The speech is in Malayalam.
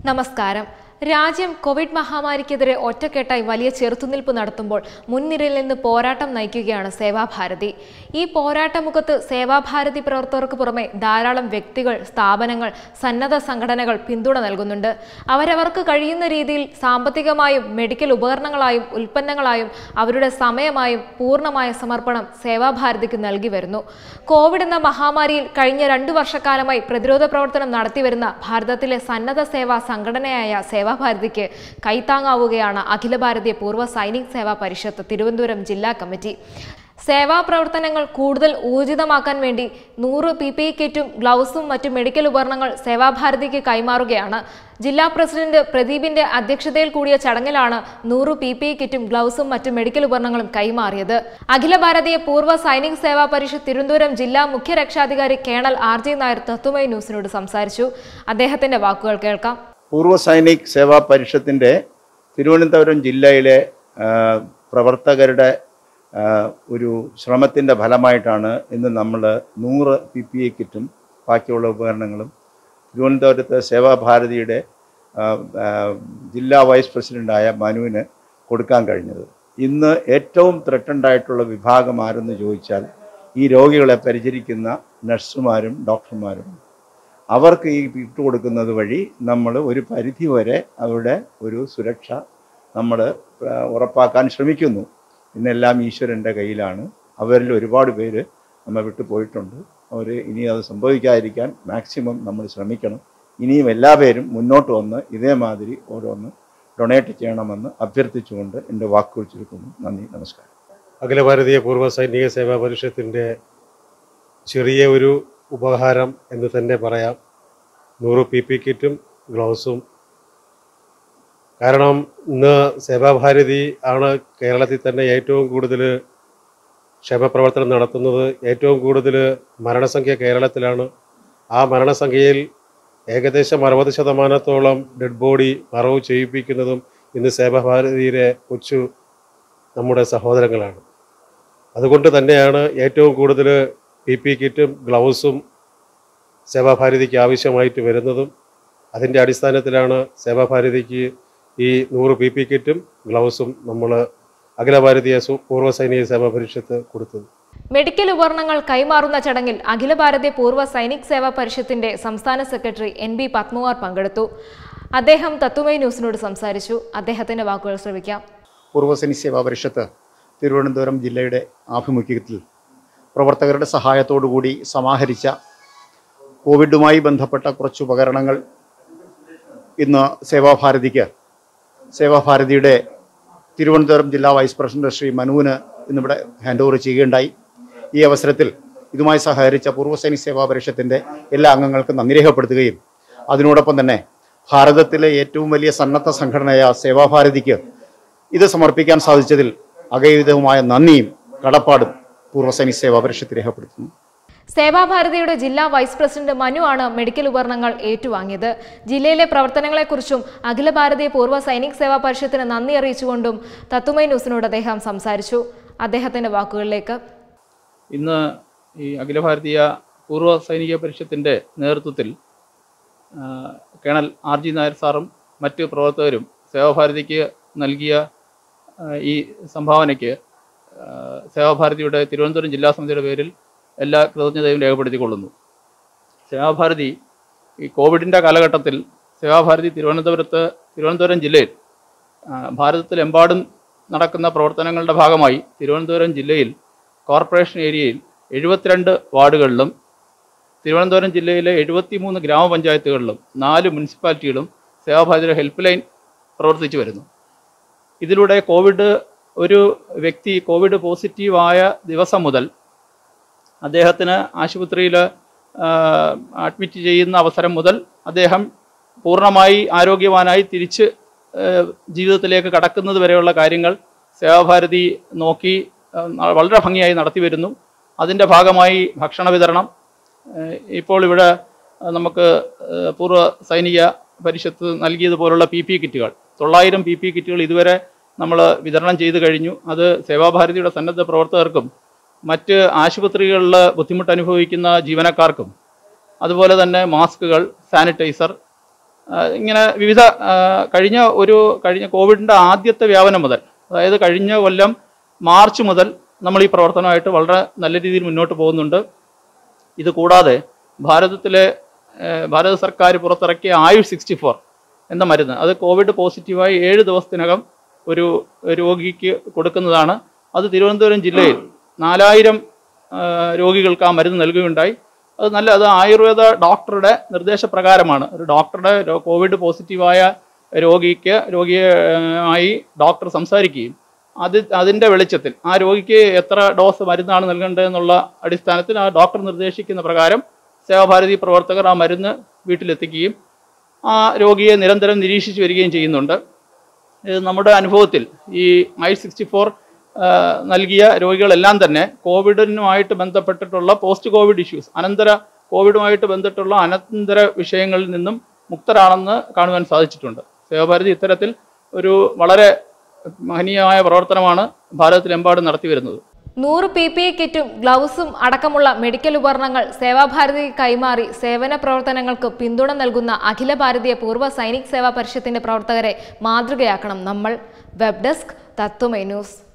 നമസ്കാരം രാജ്യം കോവിഡ് മഹാമാരിക്കെതിരെ ഒറ്റക്കെട്ടായി വലിയ ചെറുത്തുനിൽപ്പ് നടത്തുമ്പോൾ മുൻനിരയിൽ നിന്ന് പോരാട്ടം നയിക്കുകയാണ് സേവാഭാരതി ഈ പോരാട്ടമുഖത്ത് സേവാഭാരതി പ്രവർത്തകർക്ക് പുറമെ ധാരാളം വ്യക്തികൾ സ്ഥാപനങ്ങൾ സന്നദ്ധ സംഘടനകൾ പിന്തുണ നൽകുന്നുണ്ട് അവരവർക്ക് കഴിയുന്ന രീതിയിൽ സാമ്പത്തികമായും മെഡിക്കൽ ഉപകരണങ്ങളായും ഉൽപ്പന്നങ്ങളായും അവരുടെ സമയമായും പൂർണ്ണമായ സമർപ്പണം സേവാഭാരതിക്ക് നൽകി വരുന്നു കോവിഡ് എന്ന മഹാമാരിയിൽ കഴിഞ്ഞ രണ്ടു വർഷക്കാലമായി പ്രതിരോധ പ്രവർത്തനം നടത്തിവരുന്ന ഭാരതത്തിലെ സന്നദ്ധ സേവാ സംഘടനയായ സേവാഭാരതിക്ക് കൈത്താങ്ങാവുകയാണ് അഖില ഭാരതീയ പൂർവ്വ സൈനിക് സേവാ പരിഷത്ത് തിരുവനന്തപുരം ജില്ലാ കമ്മിറ്റി സേവാ പ്രവർത്തനങ്ങൾ കൂടുതൽ ഊർജിതമാക്കാൻ വേണ്ടി നൂറ് പി പി കിറ്റും ഗ്ലൗസും മറ്റു മെഡിക്കൽ ഉപകരണങ്ങൾ സേവാഭാരതിക്ക് കൈമാറുകയാണ് ജില്ലാ പ്രസിഡന്റ് പ്രദീപിന്റെ അധ്യക്ഷതയിൽ കൂടിയ ചടങ്ങിലാണ് നൂറ് പി പി കിറ്റും ഗ്ലൗസും മറ്റു മെഡിക്കൽ ഉപകരണങ്ങളും കൈമാറിയത് അഖില ഭാരതീയ പൂർവ്വ സൈനിക് സേവാ പരിഷത്ത് തിരുവനന്തപുരം ജില്ലാ മുഖ്യ രക്ഷാധികാരി colonel R G Nair Tatwamayi ന്യൂസിനോട് സംസാരിച്ചു അദ്ദേഹത്തിന്റെ വാക്കുകൾ കേൾക്കാം പൂർവ്വ സൈനിക് സേവാ പരിഷത്തിൻ്റെ തിരുവനന്തപുരം ജില്ലയിലെ ആ, പ്രവർത്തകരുടെ ആ, ഒരു ശ്രമത്തിൻ്റെ ഫലമായിട്ടാണ് ഇന്ന് നമ്മൾ നൂറ് പി പി ഇ കിറ്റും ബാക്കിയുള്ള ഉപകരണങ്ങളും തിരുവനന്തപുരത്ത് സേവാഭാരതിയുടെ ആ, ആ, ജില്ലാ വൈസ് പ്രസിഡൻ്റായ മനുവിന് കൊടുക്കാൻ കഴിഞ്ഞത് ഇന്ന് ഏറ്റവും ത്രട്ടണ്ടായിട്ടുള്ള വിഭാഗം ആരെന്ന് ചോദിച്ചാൽ ഈ രോഗികളെ പരിചരിക്കുന്ന നഴ്സുമാരും ഡോക്ടർമാരും അവർക്ക് ഈ ഇട്ട് കൊടുക്കുന്നത് വഴി നമ്മൾ ഒരു പരിധി വരെ അവരുടെ ഒരു സുരക്ഷ നമ്മൾ ഉറപ്പാക്കാൻ ശ്രമിക്കുന്നു ഇന്നെല്ലാം ഈശ്വരൻ്റെ കയ്യിലാണ് അവരിൽ ഒരുപാട് പേര് നമ്മെ വിട്ടു പോയിട്ടുണ്ട് അവർ ഇനി അത് സംഭവിക്കാതിരിക്കാൻ മാക്സിമം നമ്മൾ ശ്രമിക്കണം ഇനിയും എല്ലാ പേരും മുന്നോട്ട് വന്ന് ഇതേമാതിരി ഓരോന്ന് ഡൊണേറ്റ് ചെയ്യണമെന്ന് അഭ്യർത്ഥിച്ചുകൊണ്ട് എൻ്റെ വാക്കുകൾ ചുരുക്കുന്നു നന്ദി നമസ്കാരം അഖില ഭാരതീയ പൂർവ്വ സൈനിക സേവാ പരിഷത്തിൻ്റെ ചെറിയ ഒരു ഉപഹാരം എന്ന് തന്നെ പറയാം നൂറ് പി പി കിറ്റും ഗ്ലൗസും കാരണം ഇന്ന് സേവാഭാരതി ആണ് കേരളത്തിൽ തന്നെ ഏറ്റവും കൂടുതൽ ക്ഷേമപ്രവർത്തനം നടത്തുന്നത് ഏറ്റവും കൂടുതൽ മരണസംഖ്യ കേരളത്തിലാണ് ആ മരണസംഖ്യയിൽ ഏകദേശം അറുപത് ശതമാനത്തോളം ഡെഡ് ബോഡി മറവ് ചെയ്യിപ്പിക്കുന്നതും ഇന്ന് സേവാഭാരതിയിലെ കൊച്ചു നമ്മുടെ സഹോദരങ്ങളാണ് അതുകൊണ്ട് തന്നെയാണ് ഏറ്റവും കൂടുതൽ പി പി കിറ്റും ഗ്ലൗസും സേവാഭാരതിക്ക് ആവശ്യമായിട്ട് വരുന്നതും അതിൻ്റെ അടിസ്ഥാനത്തിലാണ് സേവാഭാരതിക്ക് ഈ നൂറ് പി പി കിറ്റും ഗ്ലൗസും നമ്മൾ അഖില ഭാരതീയ സു- പൂർവ്വ സൈനിക സേവാ പരിഷത്ത് കൊടുത്തത് മെഡിക്കൽ ഉപകരണങ്ങൾ കൈമാറുന്ന ചടങ്ങിൽ അഖില ഭാരതീയ പൂർവ്വ സൈനിക് സേവാ പരിഷത്തിന്റെ സംസ്ഥാന സെക്രട്ടറി എൻ ബി പത്മകുമാർ പങ്കെടുത്തു അദ്ദേഹം തത്വമൈ ന്യൂസിനോട് സംസാരിച്ചു അദ്ദേഹത്തിന്റെ വാക്കുകൾ ശ്രവിക്കാം പൂർവ്വസൈനി സേവാ പരിഷത്ത് തിരുവനന്തപുരം ജില്ലയുടെ ആഭിമുഖ്യത്തിൽ പ്രവർത്തകരുടെ സഹായത്തോടുകൂടി സമാഹരിച്ച കോവിഡുമായി ബന്ധപ്പെട്ട കുറച്ച് ഉപകരണങ്ങൾ ഇന്ന് സേവാഭാരതിക്ക് സേവാഭാരതിയുടെ തിരുവനന്തപുരം ജില്ലാ വൈസ് പ്രസിഡന്റ് ശ്രീ മനുവിന് ഇന്നിവിടെ ഹാൻഡ് ഓവർ ചെയ്യുകയുണ്ടായി ഈ അവസരത്തിൽ ഇതുമായി സഹകരിച്ച പൂർവ്വസൈനിക സേവാ പരിഷത്തിൻ്റെ എല്ലാ അംഗങ്ങൾക്കും നന്ദി രേഖപ്പെടുത്തുകയും അതിനോടൊപ്പം തന്നെ ഭാരതത്തിലെ ഏറ്റവും വലിയ സന്നദ്ധ സംഘടനയായ സേവാഭാരതിക്ക് ഇത് സമർപ്പിക്കാൻ സാധിച്ചതിൽ അകൈവിധവുമായ നന്ദിയും കടപ്പാടും പൂർവ്വസൈനിക സേവാ പരിഷത്ത് രേഖപ്പെടുത്തുന്നു സേവാഭാരതിയുടെ ജില്ലാ വൈസ് പ്രസിഡന്റ് മനു ആണ് മെഡിക്കൽ ഉപകരണങ്ങൾ ഏറ്റുവാങ്ങിയത് ജില്ലയിലെ പ്രവർത്തനങ്ങളെക്കുറിച്ചും അഖില ഭാരതീയ പൂർവ്വ സൈനിക് സേവാ പരിഷത്തിന് നന്ദി അറിയിച്ചുകൊണ്ടും തത്തുമൈ ന്യൂസിനോട് അദ്ദേഹം സംസാരിച്ചു അദ്ദേഹത്തിന്റെ വാക്കുകളിലേക്ക് ഇന്ന് ഈ അഖില ഭാരതീയ പൂർവ്വ സൈനിക പരിഷത്തിൻ്റെ നേതൃത്വത്തിൽ ആ, കേണൽ ആർ ജി നായർ സാറും മറ്റ് പ്രവർത്തകരും സേവാഭാരതിക്ക് നൽകിയ ആ, ഈ സംഭാവനയ്ക്ക് ആ, സേവാഭാരതിയുടെ തിരുവനന്തപുരം ജില്ലാ സമിതിയുടെ പേരിൽ എല്ലാ കൃതജ്ഞതയും രേഖപ്പെടുത്തിക്കൊള്ളുന്നു സേവാഭാരതി ഈ കോവിഡിൻ്റെ കാലഘട്ടത്തിൽ സേവാഭാരതി തിരുവനന്തപുരത്ത് തിരുവനന്തപുരം ജില്ലയിൽ ആ, ഭാരതത്തിലെമ്പാടും നടക്കുന്ന പ്രവർത്തനങ്ങളുടെ ഭാഗമായി തിരുവനന്തപുരം ജില്ലയിൽ കോർപ്പറേഷൻ ഏരിയയിൽ എഴുപത്തിരണ്ട് വാർഡുകളിലും തിരുവനന്തപുരം ജില്ലയിലെ എഴുപത്തിമൂന്ന് ഗ്രാമപഞ്ചായത്തുകളിലും നാല് മുനിസിപ്പാലിറ്റികളും സേവാഭാരതിയുടെ ഹെൽപ്പ് ലൈൻ പ്രവർത്തിച്ചു വരുന്നു ഇതിലൂടെ കോവിഡ് ഒരു വ്യക്തി കോവിഡ് പോസിറ്റീവായ ദിവസം മുതൽ അദ്ദേഹത്തിന് ആശുപത്രിയിൽ അഡ്മിറ്റ് ചെയ്യുന്ന അവസരം മുതൽ അദ്ദേഹം പൂർണ്ണമായി ആരോഗ്യവാനായി തിരിച്ച് ആ, ജീവിതത്തിലേക്ക് കടക്കുന്നത് വരെയുള്ള കാര്യങ്ങൾ സേവാഭാരതി നോക്കി ആ, വളരെ ഭംഗിയായി നടത്തി വരുന്നു അതിൻ്റെ ഭാഗമായി ഭക്ഷണ വിതരണം ആ, ഇപ്പോൾ ഇവിടെ ആ, നമുക്ക് ആ, പൂർവ്വ സൈനിക പരിഷത്ത് നൽകിയതുപോലുള്ള പി പി കിറ്റുകൾ തൊള്ളായിരം പി പി കിറ്റുകൾ ഇതുവരെ നമ്മൾ വിതരണം ചെയ്തു കഴിഞ്ഞു അത് സേവാഭാരതിയുടെ സന്നദ്ധ പ്രവർത്തകർക്കും മറ്റ് ആശുപത്രികളിൽ ബുദ്ധിമുട്ട് അനുഭവിക്കുന്ന ജീവനക്കാർക്കും അതുപോലെ തന്നെ മാസ്കുകൾ സാനിറ്റൈസർ ആ, ഇങ്ങനെ വിവിധ ആ, കഴിഞ്ഞ ഒരു കഴിഞ്ഞ കോവിഡിൻ്റെ ആദ്യത്തെ വ്യാപനം മുതൽ അതായത് കഴിഞ്ഞ കൊല്ലം മാർച്ച് മുതൽ നമ്മൾ ഈ പ്രവർത്തനമായിട്ട് വളരെ നല്ല രീതിയിൽ മുന്നോട്ട് പോകുന്നുണ്ട് ഇത് കൂടാതെ ഭാരതത്തിലെ ഏഹ്, ഭാരത സർക്കാർ പുറത്തിറക്കിയ ആയുഷ് സിക്സ്റ്റി ഫോർ എന്ന മരുന്ന് അത് കോവിഡ് പോസിറ്റീവായി ഏഴ് ദിവസത്തിനകം ഒരു രോഗിക്ക് കൊടുക്കുന്നതാണ് അത് തിരുവനന്തപുരം ജില്ലയിൽ നാലായിരം രോഗികൾക്ക് ആ മരുന്ന് നൽകുകയുണ്ടായി അത് നല്ല അത് ആയുർവേദ ഡോക്ടറുടെ നിർദ്ദേശപ്രകാരമാണ് ഒരു ഡോക്ടറുടെ രോ- കോവിഡ് പോസിറ്റീവായ രോഗിക്ക് രോഗിയെ ഏഹ്, ആയി ഡോക്ടർ സംസാരിക്കുകയും അത് അതിൻ്റെ വെളിച്ചത്തിൽ ആ രോഗിക്ക് എത്ര ഡോസ് മരുന്നാണ് നൽകേണ്ടതെന്നുള്ള അടിസ്ഥാനത്തിൽ ആ ഡോക്ടർ നിർദ്ദേശിക്കുന്ന പ്രകാരം സേവാഭാരതി പ്രവർത്തകർ ആ മരുന്ന് വീട്ടിലെത്തിക്കുകയും ആ രോഗിയെ നിരന്തരം നിരീക്ഷിച്ചു വരികയും ചെയ്യുന്നുണ്ട് ഇത് നമ്മുടെ അനുഭവത്തിൽ ഈ ഐ സിക്സ്റ്റി ഫോർ നൽകിയ രോഗികളെല്ലാം തന്നെ കോവിഡിനുമായിട്ട് ബന്ധപ്പെട്ടിട്ടുള്ള പോസ്റ്റ് കോവിഡ് ഇഷ്യൂസ് അനന്തര കോവിഡുമായിട്ട് ബന്ധപ്പെട്ടുള്ള അനന്തര വിഷയങ്ങളിൽ നിന്നും മുക്തരാണെന്ന് കാണുവാൻ സാധിച്ചിട്ടുണ്ട് സേവാഭാരതി ഇത്തരത്തിൽ ഒരു വളരെ മഹനീയമായ പ്രവർത്തനമാണ് ഭാരതത്തിലെമ്പാടും നടത്തി വരുന്നത് നൂറ് പി പി ഇ കിറ്റും ഗ്ലൗസും അടക്കമുള്ള മെഡിക്കൽ ഉപകരണങ്ങൾ സേവാഭാരതി കൈമാറി സേവന പ്രവർത്തനങ്ങൾക്ക് പിന്തുണ നൽകുന്ന അഖില ഭാരതീയ പൂർവ്വ സൈനിക് സേവാ പരിഷത്തിന്റെ പ്രവർത്തകരെ മാതൃകയാക്കണം നമ്മൾ വെബ് ഡെസ്ക് തത്വമൈ ന്യൂസ്